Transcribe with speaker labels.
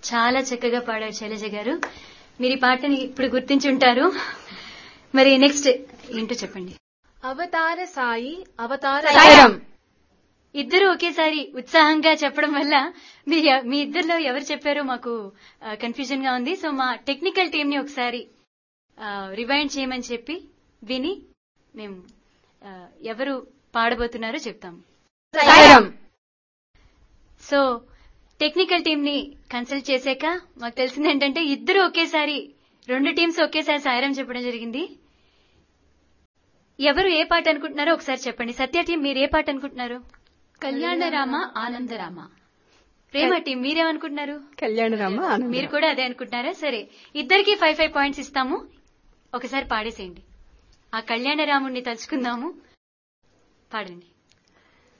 Speaker 1: చాలా చక్కగా పాడారు శైలజ గారు మీరు ఈ పాటని ఇప్పుడు గుర్తించుంటారు మరి నెక్స్ట్ ఏంటో చెప్పండి
Speaker 2: అవతార సాయి అవతార
Speaker 3: సాయిరాం.
Speaker 1: ఇద్దరు ఒకేసారి ఉత్సాహంగా చెప్పడం వల్ల మీ మీ ఇద్దరిలో ఎవరు చెప్పారో మాకు కన్ఫ్యూజన్ గా ఉంది సో మా టెక్నికల్ టీం ని ఒకసారి రివైండ్ చేయమని చెప్పి విని మేము ఆ, ఎవరు పాడబోతున్నారో చెప్తాం
Speaker 3: సాయిరాం.
Speaker 1: సో టెక్నికల్ టీం ని కన్సల్ట్ చేశాక మాకు తెలిసింది ఏంటంటే ఇద్దరు ఒకేసారి రెండు టీమ్స్ ఒకేసారి సాయిరం చెప్పడం జరిగింది ఎవరు ఏ పాట అనుకుంటున్నారో ఒకసారి చెప్పండి సత్య టీం మీరు ఏ పాట అనుకుంటున్నారు
Speaker 2: కళ్యాణరామ ఆనందరామ
Speaker 1: ప్రేమ టీం మీరేమనుకుంటున్నారు
Speaker 3: కళ్యాణ రామ
Speaker 1: మీరు కూడా అదే అనుకుంటున్నారా సరే ఇద్దరికి ఫైవ్ ఫైవ్ పాయింట్స్ ఇస్తాము ఒకసారి పాడేసేయండి ఆ కళ్యాణ రాముణ్ణి తలుచుకుందాము పాడండి